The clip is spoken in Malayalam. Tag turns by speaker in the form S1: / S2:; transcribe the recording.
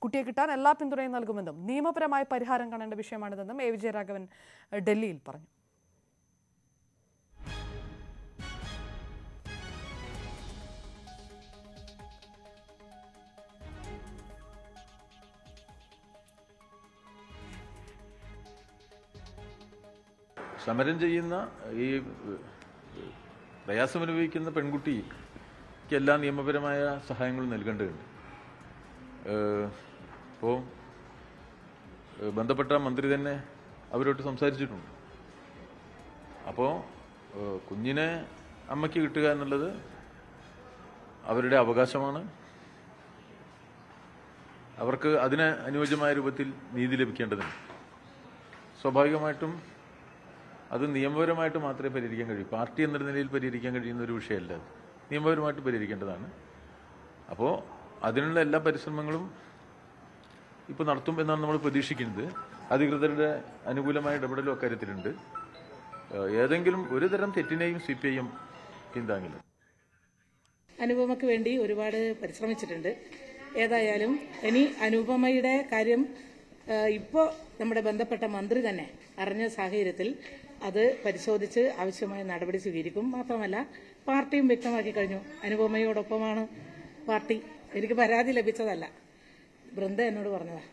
S1: കുട്ടിയെ കിട്ടാൻ എല്ലാ പിന്തുണയും നൽകുമെന്നും നിയമപരമായ പരിഹാരം കാണേണ്ട വിഷയമാണിതെന്നും എ വിജയരാഘവൻ ഏഹ്, ഡൽഹിയിൽ പറഞ്ഞു
S2: സമരം ചെയ്യുന്ന ഈ ഏഹ്, പ്രയാസമനുഭവിക്കുന്ന പെൺകുട്ടിക്ക് എല്ലാ നിയമപരമായ സഹായങ്ങളും നൽകേണ്ടതുണ്ട് ഇപ്പോൾ ബന്ധപ്പെട്ട മന്ത്രി തന്നെ അവരോട് സംസാരിച്ചിട്ടുണ്ട് അപ്പോൾ കുഞ്ഞിനെ അമ്മയ്ക്ക് കിട്ടുക എന്നുള്ളത് അവരുടെ അവകാശമാണ് അവർക്ക് അതിന് അനുയോജ്യമായ രൂപത്തിൽ നീതി ലഭിക്കേണ്ടതുണ്ട് സ്വാഭാവികമായിട്ടും അത് നിയമപരമായിട്ട് മാത്രമേ പരിഹരിക്കാൻ കഴിയൂ പാർട്ടി എന്ന നിലയിൽ പരിഹരിക്കാൻ കഴിയുന്ന ഒരു വിഷയമല്ല അത് നിയമപരമായിട്ട് പരിഹരിക്കേണ്ടതാണ് അപ്പോൾ അതിനുള്ള എല്ലാ പരിശ്രമങ്ങളും ഇപ്പോൾ നടത്തും എന്നാണ് നമ്മൾ പ്രതീക്ഷിക്കുന്നത് അധികൃതരുടെ അനുകൂലമായ ഇടപെടലും അക്കാര്യത്തിലുണ്ട് ഏഹ് ഏതെങ്കിലും ഒരു തരം തെറ്റിനെയും സി പി ഐ എം പിന്താങ്ങില്ല
S3: അനുപമയ്ക്ക് വേണ്ടി ഒരുപാട് പരിശ്രമിച്ചിട്ടുണ്ട് ഏതായാലും ഇനി അനുപമയുടെ കാര്യം ഇപ്പോൾ നമ്മുടെ ബന്ധപ്പെട്ട മന്ത്രി തന്നെ അറിഞ്ഞ സാഹചര്യത്തിൽ അത് പരിശോധിച്ച് ആവശ്യമായ നടപടി സ്വീകരിക്കും മാത്രമല്ല പാർട്ടിയും വ്യക്തമാക്കി കഴിഞ്ഞു അനുപമയോടൊപ്പമാണ് പാർട്ടി എനിക്ക് പരാതി ലഭിച്ചതല്ല ബൃന്ദ എന്നോട് പറഞ്ഞതാ